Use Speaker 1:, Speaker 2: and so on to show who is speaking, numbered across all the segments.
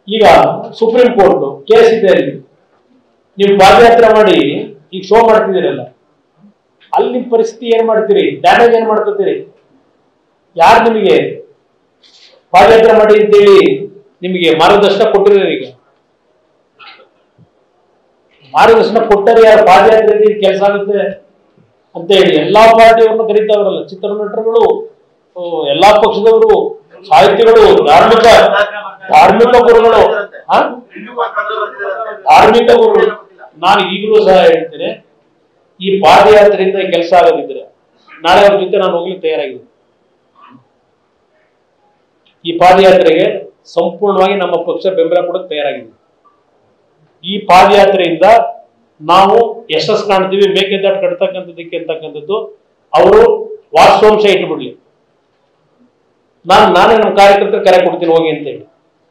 Speaker 1: ಈಗ supreme court case ಇದೆ ಅಲ್ಲಿ ನೀವು ಪಾದಯಾತ್ರೆ ಮಾಡಿ ಈಗ ಶೋ ಮಾಡ್ತಿದ್ದೀರಲ್ಲ ಅಲ್ಲಿ ನಿಮ್ ಪರಿಸ್ಥಿತಿ ಏನ್ ಮಾಡ್ತೀರಿ ಡ್ಯಾಮೇಜ್ ಏನ್ ಮಾಡ್ಕೋತೀರಿ ಯಾರು ನಿಮಗೆ ಪಾದಯಾತ್ರೆ ಮಾಡಿ ಅಂತೇಳಿ ನಿಮಗೆ ಮಾರ್ಗದರ್ಶನ ಕೊಟ್ಟಿದ್ದಾರೆ ಈಗ ಮಾರ್ಗದರ್ಶನ ಕೊಟ್ಟರೆ ಯಾರು ಪಾದಯಾತ್ರೆ ಕೆಲಸ ಆಗುತ್ತೆ ಅಂತ ಹೇಳಿ ಎಲ್ಲಾ ಪಾರ್ಟಿಯವ್ರನ್ನು ಕರೀತಾವ್ರಲ್ಲ ಚಿತ್ರನಟರುಗಳು ಆ, ಎಲ್ಲಾ ಪಕ್ಷದವರು ಸಾಹಿತಿಗಳು ಧಾರ್ಮಿಕ ಧಾರ್ಮಿಕ ಗುರುಗಳು ಆ? ಧಾರ್ಮಿಕ ಗುರುಗಳು ನಾನು ಈಗಲೂ ಸಹ ಹೇಳ್ತೇನೆ ಈ ಪಾದಯಾತ್ರೆಯಿಂದ ಕೆಲಸ ಆಗದಿದ್ರೆ ನಾಳೆ ಅವ್ರ ಜೊತೆ ನಾನು ಹೋಗ್ಲಿಕ್ಕೆ ತಯಾರಾಗಿದ್ದೀನಿ ಈ ಪಾದಯಾತ್ರೆಗೆ ಸಂಪೂರ್ಣವಾಗಿ ನಮ್ಮ ಪಕ್ಷ ಬೆಂಬಲ ಕೊಡಕ್ಕೆ ತಯಾರಾಗಿದೆ ಈ ಪಾದಯಾತ್ರೆಯಿಂದ ನಾವು ಯಶಸ್ ಕಾಣ್ತೀವಿ ಮೇಕೆದಾಟು ಕಟ್ತಕ್ಕಂಥದ್ದಕ್ಕೆ ಅಂತಕ್ಕಂಥದ್ದು ಅವರು ವಾಸ್ತವಾಂಶ ಇಟ್ಬಿಡ್ಲಿ ನಾನು ನಾನೇ ನಮ್ಮ ಕಾರ್ಯಕರ್ತರು ಕರೆ ಕೊಡ್ತೀನಿ ಹೋಗಿ ಅಂತ ಹೇಳಿ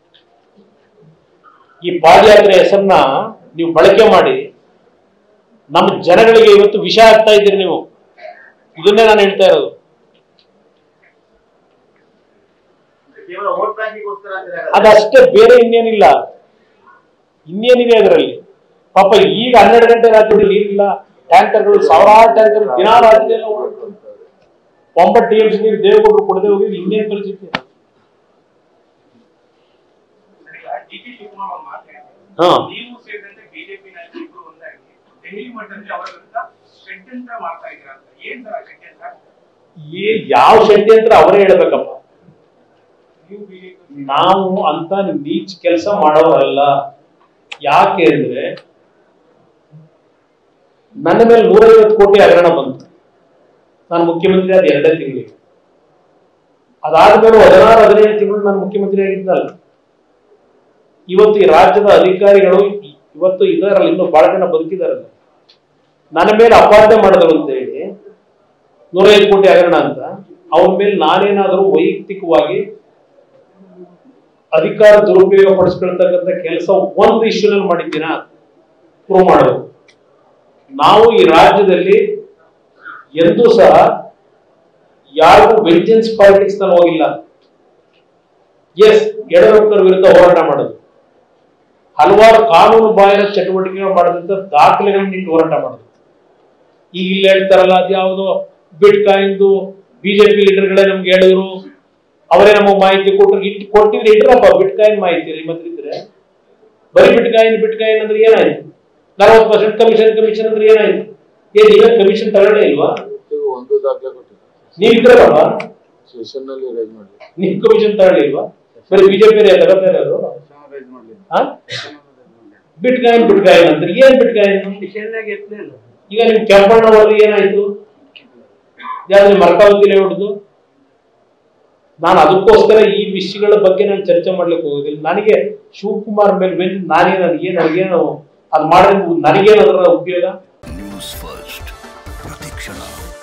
Speaker 1: ಈ ಪಾದಯಾತ್ರೆ ಹೆಸರನ್ನ ನೀವು ಬಳಕೆ ಮಾಡಿ ನಮ್ಮ ಜನಗಳಿಗೆ ಇವತ್ತು ವಿಷ ಆಗ್ತಾ ಇದ್ದೀರಿ ನೀವು ಇದನ್ನೇ ನಾನು ಹೇಳ್ತಾ ಇರೋದು
Speaker 2: ಕೇವಲ ವೋಟ್ ಬ್ಯಾಂಕಿಗೋಸ್ಕರ ಅಂತೀರಾ ಹಾಗಾದ್ರೆ?
Speaker 1: ಅದಷ್ಟೇ ಬೇರೆ ಇನ್ನೇನಿಲ್ಲ ಇನ್ನೇನಿದೆ ಅದರಲ್ಲಿ ಪಾಪ ಈಗ ಹನ್ನೆರಡು ಗಂಟೆ ರಾತ್ರಿ ನೀರಿಲ್ಲ ಟ್ಯಾಂಕರ್ಗಳು ಸಾವಿರಾರು ಟ್ಯಾಂಕರ್ ದಿನಾ ರಾತ್ರಿ ಎಲ್ಲ ಓಡುತ್ತೆ. ಒಂಬತ್ತು ಟಿ ಎಂ ಸಿ ನೀರು ದೇವೇಗೌಡರು ಕೊಡದೆ ಹೋಗಿ ಇನ್ನೇನು ಪರಿಸ್ಥಿತಿ
Speaker 3: ಡಿ ಕೆ ಶಿವಕುಮಾರ್ ಅವ್ರು ಮಾತಾಡಿದ್ರು
Speaker 1: ಹಾ
Speaker 3: ನೀವು ಸೇರಿದಂತೆ ಬಿಜೆಪಿ ನಾಯಕರು ಇಬ್ರು ಒಂದಾಗಿ ದೆಹಲಿ ಮಟ್ಟದಲ್ಲಿ ಅವರ ವಿರುದ್ಧ ಷಡ್ಯಂತ್ರ ಮಾಡ್ತಾ ಇದ್ದೀರಾ ಅಂತ ಏನ್ ಸರ್ ಆ ಷಡ್ಯಂತ್ರ
Speaker 1: ಈ ಯಾವ ಷಡ್ಯಂತ್ರ ಅವರೇ ಹೇಳ್ಬೇಕಪ್ಪ
Speaker 3: ನೀವು ಬಿಜೆಪಿ
Speaker 1: ನಾವು ಅಂತ ನೀಚ್ ಕೆಲಸ ಮಾಡೋರಲ್ಲ ಯಾಕೆ ಅಂದ್ರೆ ನನ್ನ ಮೇಲೆ ನೂರೈವತ್ತು ಕೋಟಿ ಹಗರಣ ಬಂತು ನಾನು ಮುಖ್ಯಮಂತ್ರಿ ಆದ ಎರಡೇ ತಿಂಗಳಿಗೆ ಅದಾದ್ಮೇಲೆ ಹದಿನಾರು ಹದಿನೈದು ತಿಂಗಳು ನಾನು ಮುಖ್ಯಮಂತ್ರಿ ಆಗಿದ್ದಲ್ಲ ಇವತ್ತು ಈ ರಾಜ್ಯದ ಅಧಿಕಾರಿಗಳು ಇ- ಇವತ್ತು ಇದರಲ್ಲಿ ಇನ್ನೂ ಬಹಳ ಜನ ಬದುಕಿದಾರಲ್ಲ ನನ್ನ ಮೇಲೆ ಅಪಾರ್ಥ ಮಾಡಿದ್ರು ಅಂತ ಹೇಳಿ ನೂರೈವತ್ತು ಕೋಟಿ ಹಗರಣ ಅಂತ ಅವ್ರ ಮೇಲೆ ನಾನೇನಾದರೂ ವೈಯಕ್ತಿಕವಾಗಿ ಅಧಿಕಾರ ದುರುಪಯೋಗ ಪಡಿಸ್ಕೊಳ್ತಕ್ಕಂಥ ಕೆಲಸ ಒಂದು ಇಶ್ಯೂನಲ್ಲಿ ಮಾಡಿದ್ದೀನ ಪ್ರೂವ್ ಮಾಡಬೇಕು ನಾವು ಈ ರಾಜ್ಯದಲ್ಲಿ ಎಂದೂ ಸಹ ಯಾರಿಗೂ ವೆಂಜನ್ಸ್ ಪಾಲಿಟಿಕ್ಸ್ ನಲ್ಲಿ ಹೋಗಿಲ್ಲ ಎಸ್ ಯಡಿಯೂರಪ್ಪನವ್ರ ವಿರುದ್ಧ ಹೋರಾಟ ಮಾಡೋದು ಹಲವಾರು ಕಾನೂನು ಬಾಹಿರ ಚಟುವಟಿಕೆಗಳು ಮಾಡಿದಂತ ದಾಖಲೆಗಳನ್ನ ಇಟ್ಟು ಹೋರಾಟ ಮಾಡೋದು ಈಗ ಇಲ್ಲಿ ಹೇಳ್ತಾರಲ್ಲ ಅದ್ಯಾವುದೋ ಬಿಟ್ ಕಾಯಿಂದು ಬಿಜೆಪಿ ಲೀಡರ್ಗಳೇ ನಮ್ಗೆ ಹೇಳಿದ್ರು ಅವರೇ ನಮಗೆ ಮಾಹಿತಿ ಕೊಟ್ಟರು ಇಟ್ಟು ಕೊಟ್ಟಿದ್ರೆ ಇಟ್ರಪ್ಪ ಬಿಟ್ ಕಾಯಿನ್ ಮಾಹಿತಿ ನಿಮ್ಮ ಹತ್ರ ಇದ್ರೆ ಬರೀ ಬಿಟ್ ಕಾಯಿನ್ ಬಿಟ್ ಕಾಯಿನ್ ಅಂದ್ರೆ ಏನಾಯ್ತು ನಲವತ್ತು ಪರ್ಸೆಂಟ್ ಕಮಿಷನ್ ಕಮಿಷನ್ ಅಂದ್ರೆ ಏನಾಯ್ತು ಏನ್ ನೀವೇ ಕಮಿಷನ್ ತಗೊಳ್ಳೇ ಇಲ್ವಾ
Speaker 4: ಇವತ್ತಿಗೂ ಒಂದು ದಾಖಲೆ ಕೊಟ್ಟಿಲ್ಲ
Speaker 1: ನೀವ್ ಇದ್ರಲ್ಲಪ್ಪ
Speaker 4: ಸೆಷನ್ ನಲ್ಲಿ ರೈಸ್ ಮಾಡಿ
Speaker 1: ನೀವ್ ಕಮಿಷನ್ ತಗೊಳ್ಳಿಲ್ವಾ ಬರೀ ಬಿಜೆಪಿ ತಗೋತಾ ಇರೋದು
Speaker 4: ರೈಸ್ ಮಾಡ್ಲಿಲ್ಲ
Speaker 1: ಆ? ಬಿಟ್ ಕಾಯಿನ್ ಬಿಟ್ ಕಾಯಿನ್ ಅಂದ್ರೆ ಏನ್ ಬಿಟ್ ಕಾಯಿನ್ ಈಗ ನಿಮ್ ಕೆಂಪಣ್ಣ ಅವ್ರಿಗೆ ಏನಾಯ್ತು ಯಾವ್ದು ಮರ್ಕಾವತಿ ಲೇಔಟ್ದು ನಾನು ಅದಕ್ಕೋಸ್ಕರ ಈ ವಿಷಯಗಳ ಬಗ್ಗೆ ನಾನು ಚರ್ಚೆ ಮಾಡ್ಲಿಕ್ಕೆ ಹೋಗೋದಿಲ್ಲ ನನಗೆ ಶಿವಕುಮಾರ್ ಮೇಲೆ ಮೇಲೆ ನಾನೇ ನನಗೆ ನನಗೇನು ಅದು ಮಾಡಿದ್ರೆ ನನಗೇನು ಅದರ ಉಪಯೋಗ
Speaker 5: ನ್ಯೂಸ್ ಫಸ್ಟ್ ಪ್ರತಿಕ್ಷಣ